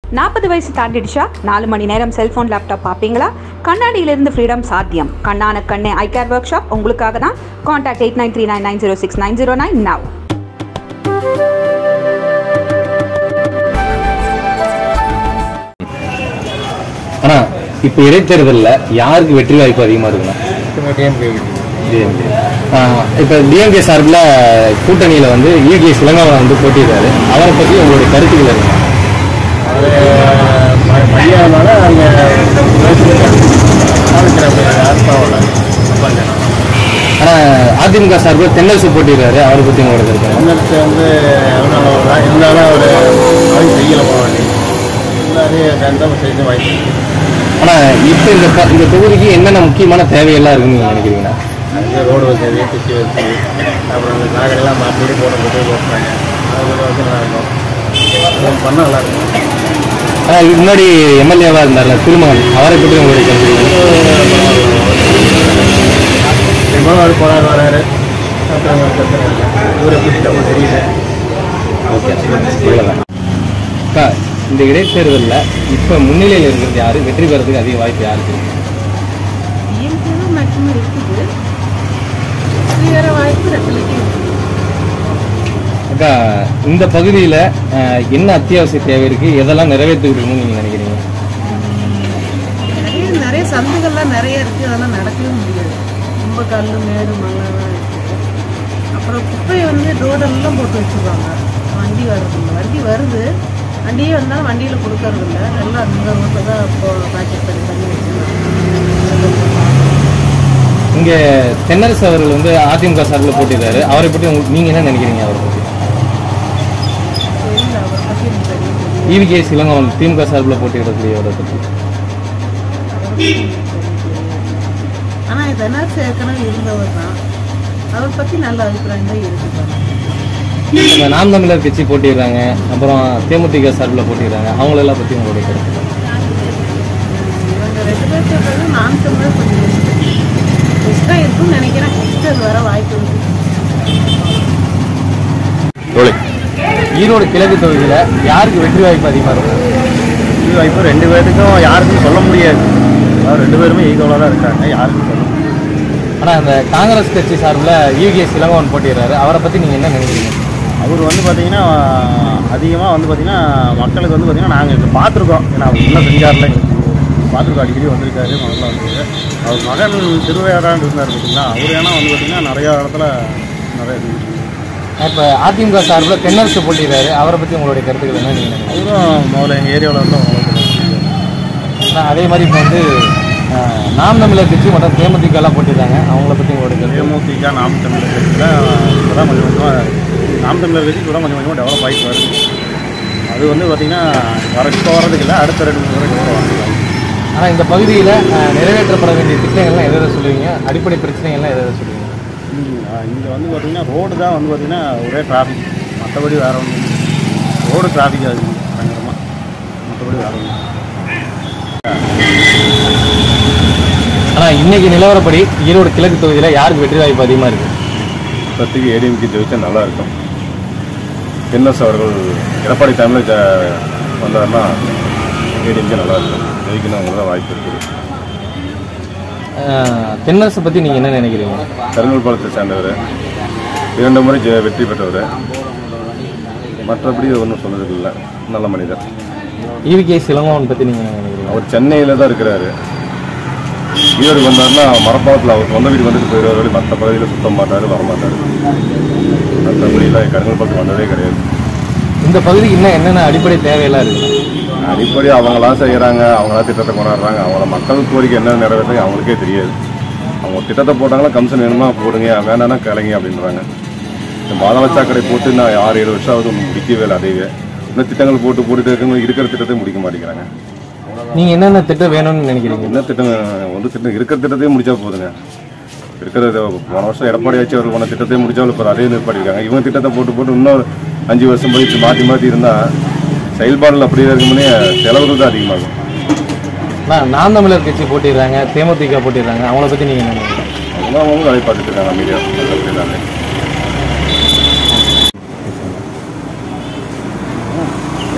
நாற்பது வயசு தாண்டிடுச்சா நாலு மணி நேரம் செல்போன் லேப்டாப் பார்ப்பீங்களா கண்ணாடியிலிருந்து ஃப்ரீடம் சாத்தியம் கண்ணான கண்ணே ஐ கேர் ஒர்க் ஷாப் உங்களுக்காக தான் contact eight nine three nine nine zero six nine zero nine now ஆனா இப்போ இடைத்தேர்தலில் யாருக்கு வெற்றி வாய்ப்பு அதிகமாக இருக்குன்னா டிஎம்கே இப்போ டிஎம்கே சார்பில் கூட்டணியில் வந்து இகே சிலங்காவன் வந்து போட்டியிருக்காரு அவரை பற்றி உங்களுடைய கருத்துக்கள் இருக்கு பையனால அங்கே ஆனால் அதிமுக சார்பில் தென்னரசு போட்டியிருக்காரு அவரை பற்றி உங்களோட கருத்து தமிழ்நாட்டு வந்து எவ்வளோ தான் இருந்தாலும் அவர் ஆய்வு செய்யலை போக வேண்டி இருந்தாலும் கண்டிப்பாக செய்து வாய்ப்பு ஆனால் இப்போ இந்த ப- இந்த தொகுதிக்கு என்னென்ன முக்கியமான தேவையெல்லாம் இருக்குன்னு நீங்கள் நினைக்கிறீங்கன்னா அங்கே ரோடு வசதி சுற்றி வச்சு அப்புறம் இந்த நாகரெல்லாம் மாற்றி போடுறது போட்டுறாங்க அது கூட வந்து நல்லா இருக்கும் அது பண்ணால் நல்லா இருக்கும் ஆனால் இதுக்கு முன்னாடி எம்எல்ஏவாக இருந்தார்ல திருமகன் அவரை பற்றி உங்களுடைய கருத்து இப்போ அவர் போனார் வராரு அப்புறம் பிரச்சனை இல்லை இவரை பிடிச்சவங்க தெரியல ஓகே அவ்வளோதான் அக்கா இந்த இடைத்தேர்தலில் இப்போ முன்னிலையில் இருக்கிறது யாரு வெற்றி பெறதுக்கு அதிக வாய்ப்பு யாருக்கு இருக்கு? இயல்பும் மட்டும் இருக்குது வேற வாய்ப்பு ரெட்டலைக்கு இருக்குது அக்கா இந்த பகுதியில் என்ன அத்தியாவசிய தேவை இருக்கு எதெல்லாம் நிறைவேற்றிக்கணும்னு நீங்கள் நினைக்கிறீங்க நிறைய நிறைய சந்துகள்லாம் நிறைய இருக்கு அதெல்லாம் நடக்கவே முடியாது ரொம்ப கல் மேடு மலைலாம் இருக்குது அப்புறம் குப்பையை வந்து ரோடெல்லாம் போட்டு வச்சுருவாங்க வண்டி வருது வண்டி வருது வண்டியே வந்தாலும் வண்டியில் கொடுக்கறது இல்லை எல்லாம் அந்த ரோட்டில் தான் இப்போ பாக்கெட் பண்ணி பண்ணி வச்சுருவாங்க இங்கே தென்னரசு அவர்கள் வந்து அதிமுக சார்பில் போட்டிருக்காரு அவரை பற்றி உங்களுக்கு நீங்கள் என்ன நினைக்கிறீங்க அவரை பற்றி தெரியல அவரை பற்றி எனக்கு தெரிய தெரியும் ஈவிகே சிலங்கவன் திமுக சார்பில் போட்டியிடக்கூடியவரை பற்றி ஆனால் இதெல்லாம் ஏற்கனவே இருந்தவர் தான் அவரை பற்றி நல்ல அபிப்பிராயம் தான் இருக்குது இந்த நாம் தமிழர் கட்சி போட்டிடுறாங்க அப்புறம் தேமுதிக சார்பில் போட்டிடுறாங்க அவங்களெல்லாம் பற்றி உங்களுடைய கருத்து இவங்க ரெண்டு பேர் சொல்றது நான் சொல்றது கொஞ்சம் பெஸ்ட்டாக இருக்கும்னு நினைக்கிறேன் நெக்ஸ்ட் அது வர வாய்ப்பு இருக்கு ஈரோடு கிழக்கு தொகுதியில் யாருக்கு வெற்றி வாய்ப்பு அதிகமாக இருக்கும் இது வாய்ப்பு ரெண்டு பேருக்கும் யாருக்கும் சொல்ல முடியாது அதாவது ரெண்டு பேருமே ஈக்குவலாக தான் இருக்காங்க யாருக்கும் சொல்ல முடியாது ஆனால் அந்த காங்கிரஸ் கட்சி சார்பில் யூகே சிலங்கவன் போட்டிடுறாரு அவரை பற்றி நீங்கள் என்ன நினைக்கிறீங்க அவர் வந்து பார்த்தீங்கன்னா அதிகமாக வந்து பார்த்தீங்கன்னா மக்களுக்கு வந்து பார்த்தீங்கன்னா நாங்கள் இதை பார்த்துருக்கோம் ஏன்னா அவர் என்ன செஞ்சார்ல எங்களுக்கு பார்த்துருக்கோம் அடிக்கடி வந்திருக்காரு முதல்ல வந்து அவர் மகன் திருவையாடான்னு இருந்தார் பார்த்தீங்களா அவர் ஏன்னா வந்து பார்த்தீங்கன்னா நிறையா இடத்துல நிறைய இது இருக்கு. இப்போ அதிமுக சார்பில் தென்னரசு போட்டிடுறாரு அவரை பற்றி உங்களுடைய கருத்துக்கள் என்ன நீங்கள் நினைக்கிறீங்க அவரும் முதல்ல எங்கள் ஏரியாவில் வந்து அவ்வளோ ஆனால் அதே மாதிரி இப்போ வந்து அஹ், நாம் தமிழர் கட்சி மற்றும் தேமுதிகலாம் போட்டிருக்காங்க அவங்கள பற்றி உங்களுடைய கருத்து தேமுதிக நாம் தமிழர் கட்சியில் இப்போ தான் கொஞ்சம் கொஞ்சமாக நாம் தமிழர் கட்சி கூட கொஞ்சம் கொஞ்சமாக டெவலப் ஆகிட்டு வருது அது வந்து பார்த்திங்கன்னா வர இப்போ வரதுக்கு இல்லை அடுத்த ரெண்டு மூணு வரைக்கும் கூட வந்துருக்காங்க ஆனால் இந்த பகுதியில் அஹ், நிறைவேற்றப்பட வேண்டிய திட்டங்கள்லாம் எதை எதை சொல்லுவீங்க அடிப்படை பிரச்சனைகள்லாம் எதை எதை சொல்லுவீங்க இங்கே வந்து பார்த்திங்கன்னா ரோடு தான் வந்து பார்த்திங்கன்னா ஒரே டிராஃபிக் மற்றபடி வேறு ஒன்றும் ரோடு டிராஃபிக் ஆகுது பயங்கரமாக மற்றபடி வேறு ஒன்றும் ஆனால் இன்னைக்கு நிலவரப்படி ஈரோடு கிழக்கு தொகுதியில் யாருக்கு வெற்றி வாய்ப்பு அதிகமாக இருக்குது இப்போதைக்கு ஏடிஎம்கே ஜெயிச்சா நல்லா இருக்கும் என்எஸ் அவர்கள் எடப்பாடி டைமில் ஜ வந்தாருன்னா ஏடிஎம்கே நல்லா இருக்கும் ஜெயிக்கணும் அவங்களுக்கு தான் வாய்ப்பு இருக்குது அஹ், தென்னரசை பற்றி நீங்கள் என்ன நினைக்கிறீங்க கருங்கல் பாலத்தை சேர்ந்தவர் இரண்டு முறை ஜெ வெற்றி பெற்றவர் மற்றபடி ஒன்றும் சொல்றதுக்கு இல்லை நல்ல மனிதர் ஈவிகே சிலங்கோவன் பற்றி நீங்கள் என்ன நினைக்கிறீங்க அவர் சென்னையில் தான் இருக்கிறாரு ஈரோடு வந்தாருன்னா மரப்பாலத்தில் அவர் சொந்த வீட்டுக்கு வந்துட்டு போயிடுவார் வழி மற்ற பகுதியில் சுத்த மாட்டார் வரமாட்டார் மற்றபடியில் கருங்கல் பாலத்துக்கு வந்ததே கிடையாது இந்த பகுதிக்கு இன்னும் என்னென்ன அடிப்படை தேவையெல்லாம் இருக்குது அடிப்படை அவங்களா செய்கிறாங்க அவங்களா திட்டத்தை கொண்டாடுறாங்க அவங்கள மக்கள் கோரிக்கை என்ன நிறைவேற்றது அவங்களுக்கே தெரியாது அவங்க ஒரு திட்டத்தை போட்டாங்களா கமிஷன் வேணுமா போடுங்க வேணான்னா கிளங்க அப்படின்றாங்க இந்த பாதாள சாக்கடை போட்டு நான் ஆறு ஏழு வருஷம் ஆகுது ஒண்ணும் முடிக்கவே இல்லை அதையே இன்னும் திட்டங்கள் போட்டு போட்டுட்டு இருக்கவங்க இருக்கிற திட்டத்தை முடிக்க மாட்டேங்கிறாங்க நீங்கள் என்னென்ன திட்டம் வேணும்னு நினைக்கிறீங்க என்ன திட்டம் ஒரு திட்டம் இருக்கிற திட்டத்தையும் முடிச்சா போதுங்க இருக்கிறத போன வருஷம் எடப்பாடி ஆட்சி அவர்கள் போன திட்டத்தையும் முடிச்சாலும் இப்போ அதே நிற்பாட்டிருக்காங்க இவங்க திட்டத்தை போட்டு போட்டு இன்னொரு அஞ்சு வருஷம் போயிட்டு மாற்றி மாற்றி இருந்தால் செயல்பாடுகள் அப்படியே இருக்கும்போதே செலவுகள் தான் அதிகமாகும் நான் நாம் தமிழர் கட்சி போட்டிடுறாங்க தேமுதிக போட்டிடுறாங்க அவங்கள பற்றி நீங்கள் என்ன நினைக்கிறீங்க அவங்க அவங்க வேலை பார்த்துட்டு இருக்காங்க அமைதியாக அப்படின்னாலே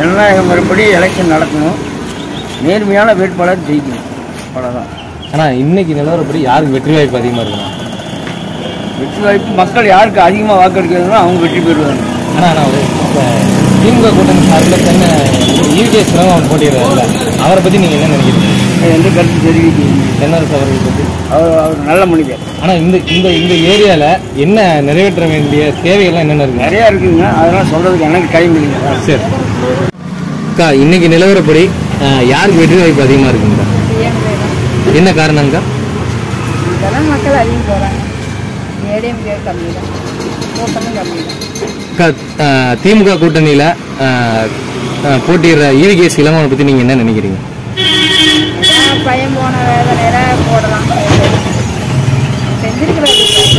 ஜனநாயக முறைப்படி எலெக்ஷன் நடக்கணும் நேர்மையான வேட்பாளர் ஜெயிக்கணும் அவ்வளோதான் ஆனா இன்னைக்கு நிலவரப்படி யாருக்கு வெற்றி வாய்ப்பு அதிகமா இருக்கணும் வெற்றி வாய்ப்பு மக்கள் யாருக்கு அதிகமாக வாக்களிக்கிறதுனோ அவங்க வெற்றி பெறுவாங்க ஆனா நான் ஒரு இப்ப திமுக கூட்டணி சார்பில் தென்னை யூகே சிரமம் போட்டிடுறாருல்ல அவரை பத்தி நீங்க என்ன நினைக்கிறீங்க அது எந்த கருத்து தெரிவிக்கிறீங்க தென்னரசு அவர்கள் பத்தி அவர் அவர் நல்ல மனிதர் ஆனா இந்த இந்த இந்த ஏரியால என்ன நிறைவேற்ற வேண்டிய தேவைகள்லாம் என்னென்ன இருக்கு நிறையா இருக்குங்க அதெல்லாம் சொல்கிறதுக்கு எனக்கு டைம் இல்லைங்க சரி அக்கா இன்னைக்கு நிலவரப்படி அஹ், யாருக்கு வெற்றி வாய்ப்பு அதிகமா இருக்குங்க என்ன காரணம்க்கா இதெல்லாம் மக்கள் அதிகம் போகிறாங்க ஏடிஎம்கே கம்மி தான் கூட்டமும் கம்மி தான் அக்கா அஹ், திமுக கூட்டணியில அஹ், அஹ், போட்டியிடுற ஈவிகேஸ் இளமனை பத்தி நீங்க என்ன நினைக்கிறீங்க அதான் பையன் போன வேதனையில போடலாம் செஞ்சிருக்கிறாரு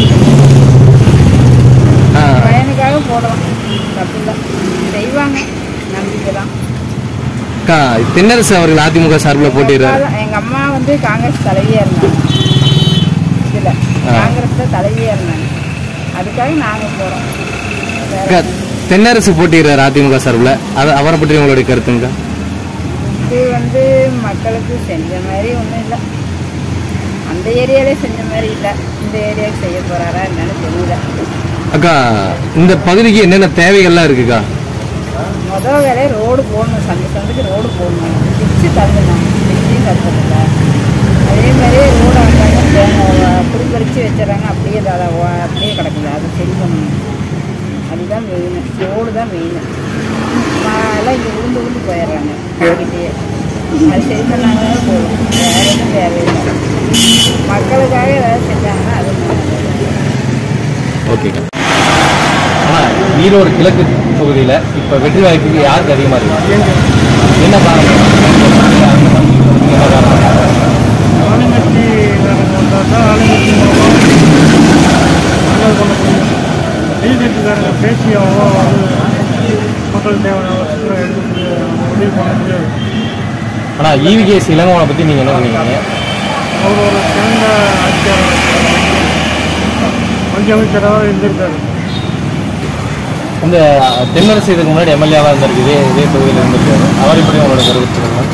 அஹ், பையனுக்காக போடலாம் தப்பு இல்லை செய்வாங்க நம்பிக்கை தான் அக்கா தென்னரசு அவர்கள் அதிமுக சார்பில் போட்டிடுறாரு எங்கள் அம்மா வந்து காங்கிரஸ் தலைவியாக இருந்தாங்க இதில் ஆ. காங்கிரஸ் தான் தலைவியாக இருந்தாங்க அதுக்காக நாங்கள் போகிறோம் அக்கா தென்னரசு போட்டிடுறாரு அதிமுக சார்பில் அதை அவரை பற்றி உங்களுடைய கருத்துங்க இது வந்து மக்களுக்கு செஞ்ச மாதிரி ஒன்றும் இல்லை அந்த ஏரியாலே செஞ்ச மாதிரி இல்லை இந்த ஏரியாவுக்கு செய்ய போகிறாரா என்னன்னு தெரியல அக்கா இந்த பகுதிக்கு என்னென்ன தேவைகள்லாம் இருக்குக்கா மொதல் வேலையை ரோடு போடணும் சந்தை சந்தைக்கு ரோடு போடணும் பிச்சு தள்ளணும் பிச்சும் தள்ளல அதே மாதிரி ரோடு வந்தாங்க புடி பறித்து வச்சிடறாங்க அப்படியே அதை வ- அப்படியே கிடக்குது அது சரி பண்ணணும் அதுதான் மெயின் ரோடு தான் மெயின் எல்லாம் இங்கே உளுந்து உளுந்து போயிடுறாங்க கிட்டேயே அது சரி பண்ணாங்கன்னா போதும் வேற எதுவும் தேவையில்லை மக்களுக்காக ஏதாவது செஞ்சாங்கன்னா அது நல்லது. ஓகேக்கா ஆனால் ஈரோடு கிழக்கு தொகுதியில் இப்போ வெற்றி வாய்ப்புக்கு யாருக்கு அதிகமாக இருக்கு என்ன காரணம் என்ன காரணம் ஆளுங்கட்சி வந்தால் தான் ஆளுங்கட்சி நல்லது பண்ண முடியும் பிஜேபிக்காரங்க பேசி அவ்வளோ வந்து மக்கள் தேவையான வசதிகளை எடுத்து உதவி பண்ண முடியாது ஆனால் ஈவிகேஸ் இளங்கோவனை பற்றி நீங்கள் என்ன நினைக்கிறீங்க அவர் ஒரு சிறந்த ஆட்சியாளர் மத்திய அமைச்சராக இருந்திருக்காரு இந்த தென்னரசு இதுக்கு முன்னாடி எம்எல்ஏவாக இருந்திருக்கு இதே இதே தொகுதியில் இருந்திருக்காரு அவர் இப்படி உங்களோட கருத்து சொல்லுங்கள்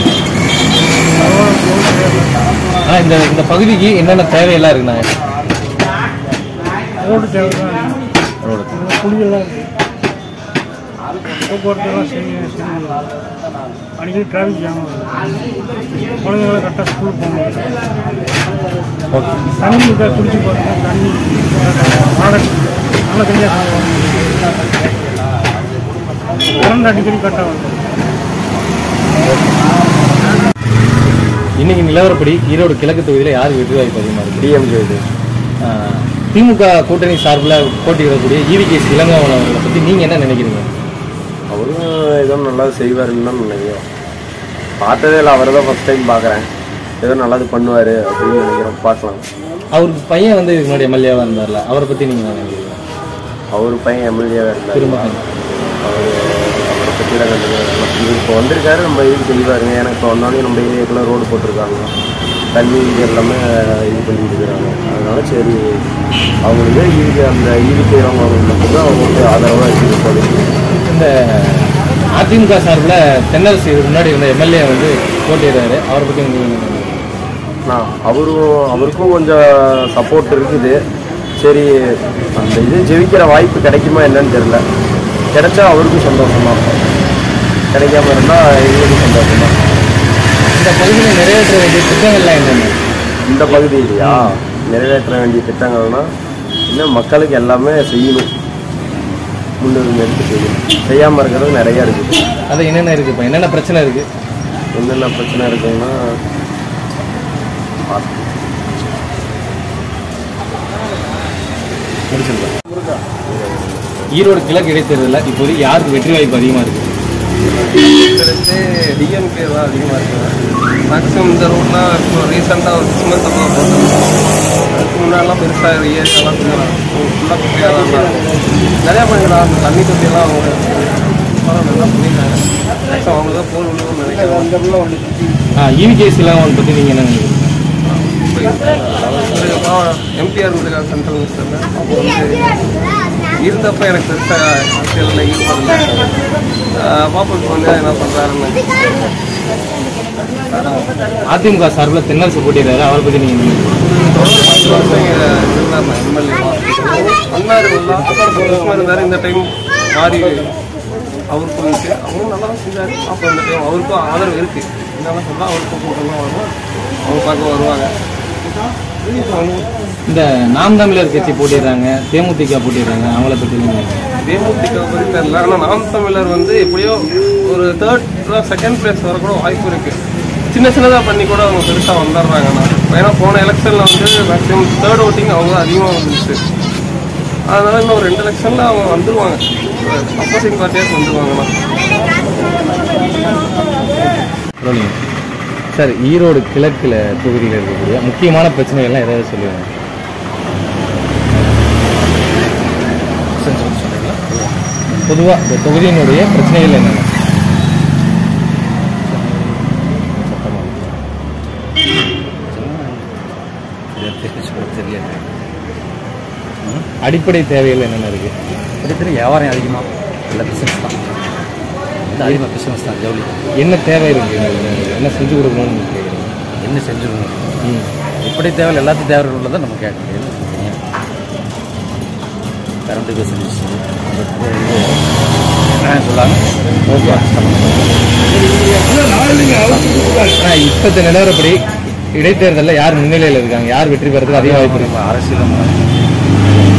ஆனால் இந்த இந்த பகுதிக்கு என்னென்ன தேவையெல்லாம் இருக்குண்ணா ரோடு தேவை தான் ரோடு குடியெல்லாம் இருக்கு போக்குவரத்துலாம் சரி சரி அடிக்கடி டிராஃபிக் ஜாம் ஆகுது குழந்தைங்களை கரெக்டாக ஸ்கூல் போக முடியல ஓகே தண்ணி இதை குடிச்சு பாருங்க தண்ணி ப்ராடக்ட் நல்ல தண்ணியாக கரண்ட் அடிக்கடி கட்டாக வருது இன்னைக்கு நிலவரப்படி ஈரோடு கிழக்கு தொகுதியில் யாருக்கு வெற்றி வாய்ப்பு அதிகமாக இருக்கு டிஎம்கே இது ஆஹ், திமுக கூட்டணி சார்பில் போட்டியிடக்கூடிய ஈவிகேஸ் இளங்கோவன் அவர்களை பற்றி நீங்கள் என்ன நினைக்கிறீங்க அவரும் ஏதோ நல்லா செய்வாருன்னு தான் நினைக்கிறோம் பார்த்ததே இல்லை அவரை தான் ஃபஸ்ட் டைம் பார்க்குறேன் ஏதோ நல்லது பண்ணுவார் அப்படின்னு நினைக்கிறோம் பார்க்கலாம் அவருக்கு பையன் வந்து இதுக்கு முன்னாடி எம்எல்ஏவாக இருந்தார்ல அவரை பற்றி நீங்கள் என்ன நினைக்கிறீங்க அவர் பையன் எம்எல்ஏவாக இருந்தார் திருமகன் அவர் அவரை பற்றி தான் கண்டுக்கிறேன் இப்போ வந்திருக்காரு நம்ம இதுக்கு தெளிவாருங்க எனக்கு இப்போ வந்தாலும் நம்ம ஏரியாக்குள்ள ரோடு போட்டிருக்காங்க தண்ணி இது எல்லாமே இது பண்ணிட்டு இருக்கிறாங்க அதனால சரி அவங்களுக்கு இதுக்கு அந்த ஈடு செய்கிறவங்க மட்டும்தான் அவங்களுக்கு ஆதரவாக இருக்குது இந்த அதிமுக சார்பில் தென்னரசு இதுக்கு முன்னாடி இருந்த எம்எல்ஏ வந்து போட்டியிடுறாரு அவரை பற்றி நீங்கள் என்ன நினைக்கிறீங்க நான் அவரும் அவருக்கும் கொஞ்சம் சப்போர்ட் இருக்குது சரி அந்த இது ஜெயிக்கிற வாய்ப்பு கிடைக்குமா என்னன்னு தெரியல கிடைச்சா அவருக்கும் சந்தோஷம் தான் கிடைக்காம இருந்தால் எங்களுக்கும் சந்தோஷம் தான் இந்த பகுதியில் நிறைவேற்ற வேண்டிய திட்டங்கள்லாம் என்னென்ன இந்த பகுதியிலையா நிறைவேற்ற வேண்டிய திட்டங்கள்னா இன்னும் மக்களுக்கு எல்லாமே செய்யணும் முன்னுரிமை எடுத்து செய்யணும் செய்யாமல் இருக்கிறது நிறையா இருக்குது அது என்னென்ன இருக்குது இப்போ என்னென்ன பிரச்சனை இருக்குது என்னென்ன பிரச்சனை இருக்குன்னா பார்த்து முடிச்சிருக்கோம் ஈரோடு கிழக்கு இடைத்தேர்தலில் இப்போதைக்கு யாருக்கு வெற்றி வாய்ப்பு அதிகமாக இருக்குது வந்து டிஎம்கே தான் அதிகமாக இருக்குது மேக்ஸிமம் இந்த ரோட்லாம் இப்போ ரீசெண்டாக ஒரு சிக்ஸ் மந்த் அப்புறம் போட்டோம் அதுக்கு முன்னாடிலாம் பெருசாக ஏரியாலாம் ஃபுல்லாக குப்பையாக தான் இருக்கும் நிறையா பண்ணிக்கலாம் அந்த தண்ணி தொட்டியெல்லாம் அவங்க பரவாயில்ல, நல்லா பண்ணியிருக்காங்க மேக்ஸிமம் அவங்க தான் போகணும்னு நினைக்கிறேன் ஆ ஈவிகேஸ் இளங்கோவன் பற்றி நீங்கள் என்ன நினைக்கிறீங்க இப்போ எம்பிஆர் இருந்திருக்காங்க சென்ட்ரல் மினிஸ்டரில் அப்போ வந்து இருந்தப்ப எனக்கு பெருசாக அரசியலில் ஈடுபடல பாப்பா இப்போ வந்து என்ன பண்ணுறாருன்னு அதிமுக சார்பில் தென்னரசு போட்டிடுறாரு அவரை பத்தி நீங்க என்ன நினைக்கிறீங்க? பத்து வருஷம் இங்கே இருந்தார் எம்எல்ஏ பண்ணாரு சும்மா இருந்தார் இந்த டைம் மாறி அவருக்கும் இருக்கு அவரும் நல்லா தான் செஞ்சார் அப்போ இந்த டைம் அவருக்கும் ஆதரவு இருக்கு என்னென்ன சொன்னால் அவருக்கும் கூட்டம்லாம் வரும் அவங்க பார்க்க வருவாங்க இந்த நாம் தமிழர் கட்சி போட்டிடுறாங்க தேமுதிக போட்டிடுறாங்க அவங்கள பத்தி நீங்க என்ன நினைக்கிறீங்க? தேமுதிக பற்றி தெரியல ஆனால் நாம் தமிழர் வந்து எப்படியோ ஒரு தேர்ட் செகண்ட் பிளேஸ் வர கூட வாய்ப்பு இருக்கு சின்ன சின்னதாக பண்ணி கூட அவங்க பெருசாக வந்துடுறாங்கண்ணா ஏன்னா போன எலெக்ஷனில் வந்து மேக்ஸிமம் தேர்ட் ஓட்டிங் அவங்க தான் அதிகமாக வந்துருச்சு அதனால இன்னும் ஒரு ரெண்டு எலெக்ஷனில் அவங்க வந்துருவாங்க அப்போசிங் பார்ட்டியாஸ் வந்துருவாங்கண்ணா ரோலிங் சார் ஈரோடு கிழக்குல தொகுதியில் இருக்கக்கூடிய முக்கியமான பிரச்சனைகள்லாம் ஏதாவது சொல்லுவாங்க பொதுவாக இந்த தொகுதியினுடைய பிரச்சனைகள் என்னென்ன தெரியல அடிப்படை தேவைகள் என்னென்ன இருக்கு இடத்துல வியாபாரம் அதிகமாக இல்லை பிஸ்னஸ் தான் இது அதிகமாக பிஸ்னஸ் தான் ஜவுளி என்ன தேவை இருக்கு உங்களுக்கு? என்ன செஞ்சு கொடுக்கணும்னு கேட்குறீங்க என்ன செஞ்சுருக்கணும் ம் இப்படி தேவை எல்லாத்தையும் தேவை உள்ளதை நம்ம கேட்க முடியாது கரண்ட் ஃபெசிலிட்டிஸ் சொல்லாங்க ஓகே ஆனால் இப்போத்த நிலவரப்படி இடைத்தேர்தலில் யார் முன்னிலையில் இருக்காங்க யார் வெற்றி பெறதுக்கு அதிக வாய்ப்பு இருக்கு அரசியல்